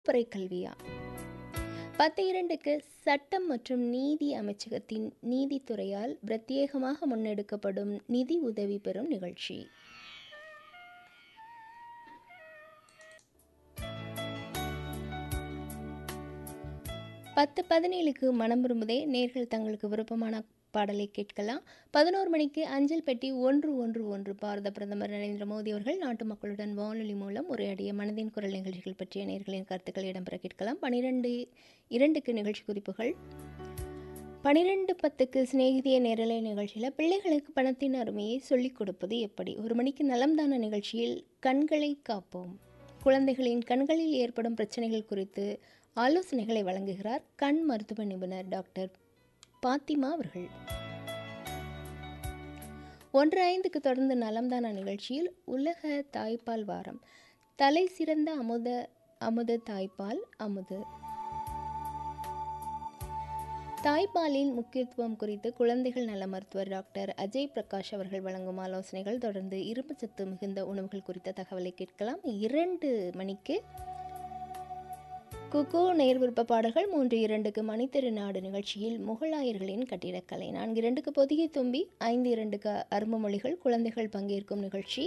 வகுப்பறை கல்வியா பத்து இரண்டுக்கு சட்டம் மற்றும் நீதி அமைச்சகத்தின் நீதித்துறையால் பிரத்யேகமாக முன்னெடுக்கப்படும் நிதி உதவி பெறும் நிகழ்ச்சி பத்து பதினேழுக்கு மனம் விரும்புதே நேர்கள் தங்களுக்கு விருப்பமான பாடலை கேட்கலாம் பதினோரு மணிக்கு அஞ்சல் பெட்டி ஒன்று ஒன்று ஒன்று பாரத பிரதமர் நரேந்திர மோடி அவர்கள் நாட்டு மக்களுடன் வானொலி மூலம் உரையாடிய மனதின் குரல் நிகழ்ச்சிகள் பற்றிய நேர்களின் கருத்துக்கள் இடம்பெற கேட்கலாம் பனிரெண்டு இரண்டுக்கு நிகழ்ச்சி குறிப்புகள் பனிரெண்டு பத்துக்கு சிநேகிதிய நேரலை நிகழ்ச்சியில் பிள்ளைகளுக்கு பணத்தின் அருமையை சொல்லிக் கொடுப்பது எப்படி ஒரு மணிக்கு நலம்தான நிகழ்ச்சியில் கண்களை காப்போம் குழந்தைகளின் கண்களில் ஏற்படும் பிரச்சனைகள் குறித்து ஆலோசனைகளை வழங்குகிறார் கண் மருத்துவ நிபுணர் டாக்டர் பாத்திமா அவர்கள் ஒன்று ஐந்துக்கு தொடர்ந்து நலம்தான நிகழ்ச்சியில் உலக தாய்ப்பால் வாரம் தலை சிறந்த அமுத அமுத தாய்ப்பால் அமுது தாய்ப்பாலின் முக்கியத்துவம் குறித்து குழந்தைகள் நல மருத்துவர் டாக்டர் அஜய் பிரகாஷ் அவர்கள் வழங்கும் ஆலோசனைகள் தொடர்ந்து இரும்பு சத்து மிகுந்த உணவுகள் குறித்த தகவலை கேட்கலாம் இரண்டு மணிக்கு குக்கு நேர் விருப்ப பாடல்கள் மூன்று இரண்டுக்கு மணித்தெரு நாடு நிகழ்ச்சியில் முகலாயர்களின் கட்டிடக்கலை நான்கு இரண்டுக்கு பொதிகை தும்பி ஐந்து இரண்டுக்கு அரும்பு மொழிகள் குழந்தைகள் பங்கேற்கும் நிகழ்ச்சி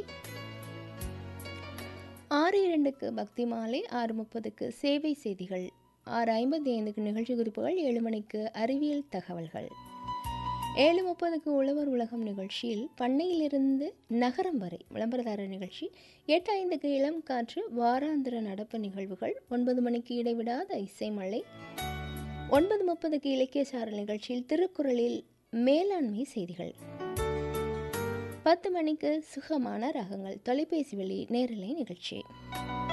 ஆறு இரண்டுக்கு பக்தி மாலை ஆறு முப்பதுக்கு சேவை செய்திகள் ஆறு ஐம்பத்தி ஐந்துக்கு நிகழ்ச்சி குறிப்புகள் ஏழு மணிக்கு அறிவியல் தகவல்கள் ஏழு முப்பதுக்கு உழவர் உலகம் நிகழ்ச்சியில் பண்ணையிலிருந்து நகரம் வரை விளம்பரதார நிகழ்ச்சி எட்டு ஐந்துக்கு இளம் காற்று வாராந்திர நடப்பு நிகழ்வுகள் ஒன்பது மணிக்கு இடைவிடாத இசைமலை ஒன்பது முப்பதுக்கு இலக்கிய சாரல் நிகழ்ச்சியில் திருக்குறளில் மேலாண்மை செய்திகள் பத்து மணிக்கு சுகமான ரகங்கள் தொலைபேசி வழி நேரலை நிகழ்ச்சி